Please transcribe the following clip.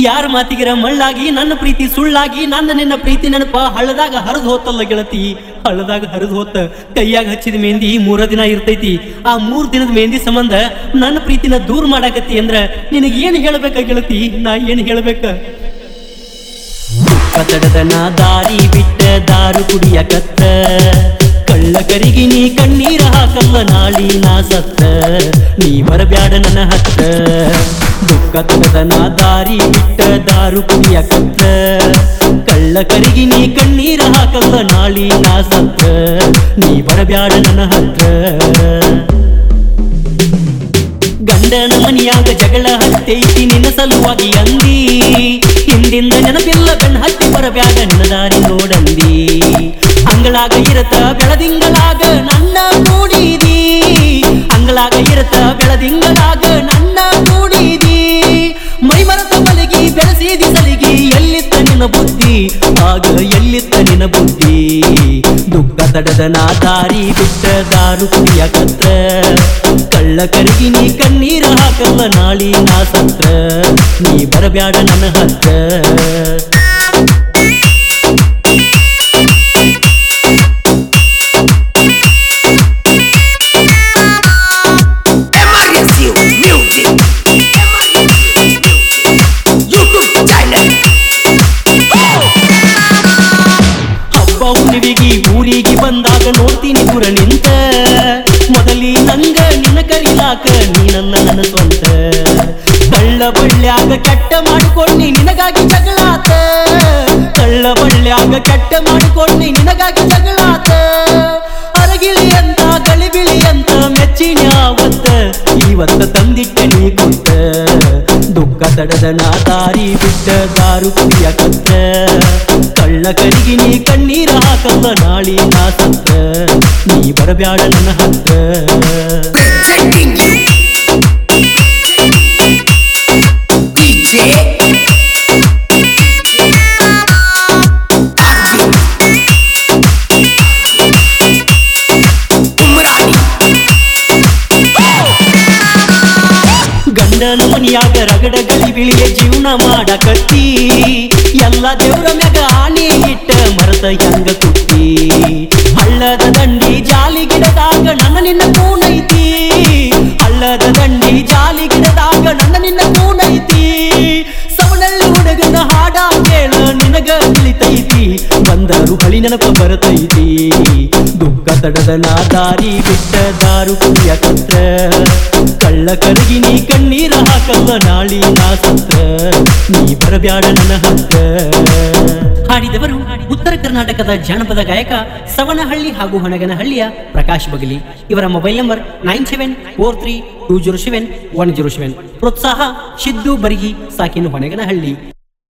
ಯಾರ ಮಾತಿಗಿರ ಮಳ್ಳಾಗಿ ನನ್ನ ಪ್ರೀತಿ ಸುಳ್ಳಾಗಿ ನನ್ನ ನಿನ್ನ ಪ್ರೀತಿ ನೆನಪ ಹಳ್ಳದಾಗ ಹರಿದು ಹೋತಲ್ಲ ಗೆಳತಿ ಹಳ್ಳದಾಗ ಹರಿದು ಹೋತ ಕೈಯಾಗ ಹಚ್ಚಿದ ಮೆಹಂದಿ ಮೂರ ದಿನ ಇರ್ತೈತಿ ಆ ಮೂರ್ ದಿನದ ಮೆಹಂದಿ ಸಂಬಂಧ ನನ್ನ ಪ್ರೀತಿನ ದೂರ ಮಾಡಾಕತ್ತಿ ಅಂದ್ರ ನಿನಗೆ ಏನು ಹೇಳ್ಬೇಕ ಗೆಳತಿ ನಾ ಏನು ಹೇಳ್ಬೇಕ ಕತಡದ ನಾ ದಾರಿ ಬಿಟ್ಟ ದಾರು ಕುಡಿಯಕತ್ತ ಕಳ್ಳ ಕರಿಗಿ ನೀ ಕಣ್ಣೀರ ಹಾಕಲ್ಲ ನಾಳಿ ನಾ ಸತ್ತ ನೀ ಬರಬ್ಯಾಡ ನನ್ನ ಹತ್ತ ದುಃಖ ತಡದ ನಾ ದಾರಿ ಬಿಟ್ಟ ದಾರು ಕುಡಿಯಕತ್ತ ಕಳ್ಳ ಕರಿಗಿ ನೀ ಕಣ್ಣೀರ ಹಾಕಲ್ಲ ನಾಳಿ ನಾ ಸತ್ತ ನೀ ಬರಬ್ಯಾಡ ನನ್ನ ಹತ್ತ ಗಂಡನ ಮನಿಯಾಗ ಜಗಳ ಹತ್ತೈತಿ ನಿನ್ನ ಸಲುವಾಗಿ ಅಂದಿ ಹಿಂದಿಂದ ನೆನಪಿಲ್ಲ ಬೆಣ್ಣ ಹತ್ತಿ ಬರಬ್ಯಾಡ ನಿನ್ನ ದಾರಿ ನೋಡಂದಿ ಅಂಗಳಾಗ ಇರತ ಬೆಳದಿಂಗಳಾಗ ನನ್ನ ನೋಡಿದಿ ಅಂಗಳಾಗ ಇರತ ಬೆಳದಿಂಗಳಾಗ ನನ್ನ ನೋಡಿದಿ ಮೈ ಮರತ ಮಲಗಿ ಬೆಳೆಸಿದಿ ಸಲಿಗಿ ಎಲ್ಲಿತ್ತ ನಿನ್ನ ಬುದ್ಧಿ ಆಗ ಎಲ್ಲಿತ್ತ ನಿನ್ನ ಬುದ್ಧಿ ದುಃಖ ತಡದ ನಾ ದಾರಿ ಬಿಟ್ಟ ದಾರು ಕುಡಿಯಕತ್ತ ಕಳ್ಳ ಕರಗಿ ನೀ ಕಣ್ಣೀರ ಹಾಕಲ್ಲ ನಾಳಿ ನಾ ಸತ್ತ ನೀ ಬರಬ್ಯಾಡ ನನ್ನ ಹತ್ತ MRSU Music. YouTube channel. ಹಬ್ಬ ಹುಣ್ಣಿವಿಗಿ ಊರಿಗೆ ಬಂದಾಗ ನೋಡ್ತೀನಿ ದೂರ ನಿಂತ ಮೊದಲಿ ನಂಗ ನಿನ್ನ ಕರಿಲಾಕ ನೀ ನನ್ನ ನನ್ನ ಸ್ವಂತ ಕಳ್ಳ ಬಳ್ಳ್ಯಾಗ ಕೆಟ್ಟ ಮಾಡಿಕೊಂಡಿ ನಿನಗಾಗಿ ಜಗಳಾತ ಕಳ್ಳ ಬಳ್ಳ್ಯಾಗ ಕೆಟ್ಟ ಮಾಡಿಕೊಂಡಿ ನಿನಗಾಗಿ ಜಗಳಾತ ಅರಗಿಳಿ ಅಂತ ಗಳಿಬಿಳಿ ಅಂತ ಮೆಚ್ಚಿನ ಅವತ್ತ ಇವತ್ತ ತಂದಿಟ್ಟ ನೀ ಕೊಟ್ಟ ದುಃಖ ತಡದ ನಾ ದಾರಿ ಬಿಟ್ಟ ದಾರು ಕುಡಿಯಕತ್ತ ಕಳ್ಳ ಕರಿಗಿ ನೀ ಕಣ್ಣೀರ ಹಾಕಲ್ಲ ನಾಳಿ ನಾ ಸತ್ತ ನೀ ಬರಬ್ಯಾಡ ನನ್ನ ಹತ್ತ Presenting you. DJ. Arvind. Umrani. ಗಂಡನ ಮನಿಯಾಗ ರಗಡ ಗಳಿ ಬಿಳಿಯ ಜೀವನ ಮಾಡಕತ್ತಿ ಎಲ್ಲ ದೇವ್ರ ಮ್ಯಾಗ ಆಣಿ ಇಟ್ಟ ಮರತ ಹೆಂಗ ಕುಟ್ಟಿ ಹಳ್ಳದ ದಂಡಿ ಜಾಲಿ ಗಿಡದಾಗ ನನ್ನ ನಿನ್ನ ಕೂನೈತಿ ಹಳ್ಳದ ದಂಡಿ ಜಾಲಿ ಗಿಡದಾಗ ನನ್ನ ನಿನ್ನ ಕೂನೈತಿ ಸವನಳ್ಳಿ ಹುಡುಗನ ಹಾಡ ಕೇಳ ನಿನಗ ತಿಳಿತೈತಿ ಬಂದರು ಹಳಿ ನೆನಪ ಬರತೈತಿ ದುಃಖ ತಡದ ನಾ ದಾರಿ ಬಿಟ್ಟ ದಾರು ಕುಡಿಯಕತ್ತ ಕಳ್ಳ ಕರಗಿ ನೀ ಕಣ್ಣೀರ ಹಾಕಲ್ಲ ನಾಳಿ ನಾ ಸತ್ತ ನೀ ಬರಬ್ಯಾಡ ನನ್ನ ಹತ್ತ ಹಾಡಿದವರು ಉತ್ತರ ಕರ್ನಾಟಕದ ಜಾನಪದ ಗಾಯಕ ಸವನಹಳ್ಳಿ ಹಾಗೂ ಹೊಣಗನಹಳ್ಳಿಯ ಪ್ರಕಾಶ್ ಬಗಲಿ ಇವರ mobile number nine seven four three two zero seven one zero seven ಪ್ರೋತ್ಸಾಹ ಸಿದ್ದು ಬರಿಗಿ ಸಾಕಿನ ಹೊಣಗನಹಳ್ಳಿ